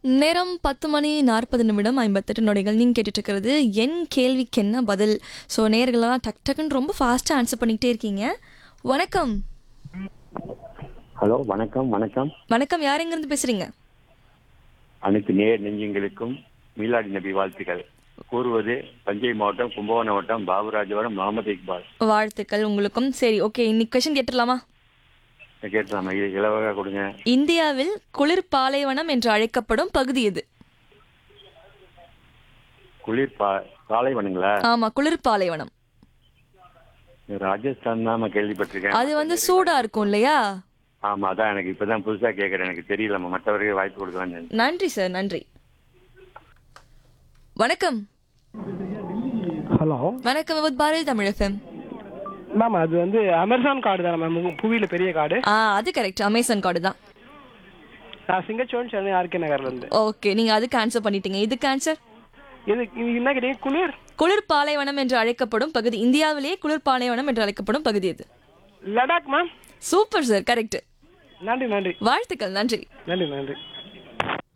நேரம் பத்து மணி நாற்பது நிமிடம் ஐம்பத்தெட்டு நொடிகள் நீங்கள் கேட்டுட்டு இருக்கிறது என் கேள்விக்கு என்ன பதில் ஸோ நேர்களெல்லாம் டக் டக்குன்னு ரொம்ப ஃபாஸ்ட்டாக ஆன்சர் பண்ணிக்கிட்டே இருக்கீங்க வணக்கம் ஹலோ வணக்கம் வணக்கம் வணக்கம் யார் எங்கேருந்து பேசுகிறீங்க அனைத்து நேர் நெஞ்சங்களுக்கும் மீலாடி நபி வாழ்த்துக்கள் கூறுவது தஞ்சை மாவட்டம் கும்பகோணம் மாவட்டம் பாபுராஜபுரம் முகமது இக்பால் வாழ்த்துக்கள் உங்களுக்கும் சரி ஓகே இன்னைக்கு கொஷின் கேட்டுடலாமா கேட்டலாமா இது இலவக கொடுங்க இந்தியாவில் குளிர் பாலைவனம் என்று அழைக்கப்படும் பகுதி எது குளிர் பா பாலைவனங்களா ஆமா குளிர் பாலைவனம் ராஜஸ்தான் தான் நான் கேள்விப்பட்டிருக்கேன் அது வந்து சூடா இருக்கும் இல்லையா ஆமா அதான் எனக்கு இப்பதான் புதுசா கேட்கறேன் எனக்கு தெரியலம்மா மற்றவருக்கு வாய்ப்பு கொடுக்கலாம்னு நன்றி சார் நன்றி வணக்கம் ஹலோ வணக்கம் with Bharati Tamil FM ma'am அது வந்து அமேசான் கார்டு தானே மேம் புவியில பெரிய கார்டு ஆ அது கரெக்ட் அமேசான் கார்டு தான் நான் சிங்கச்சோன் சென்னை ஆர்கே நகர்ல இருந்து ஓகே நீங்க அதுக்கு ஆன்சர் பண்ணிட்டீங்க இதுக்கு ஆன்சர் இது இது என்ன கேட்டீங்க குளிர் குளிர் பாலைவனம் என்று அழைக்கப்படும் பகுதி இந்தியாவிலேயே குளிர் பாலைவனம் என்று அழைக்கப்படும் பகுதி எது Ladakh ma'am super sir correct நன்றி நன்றி வாழ்த்துக்கள் நன்றி நன்றி நன்றி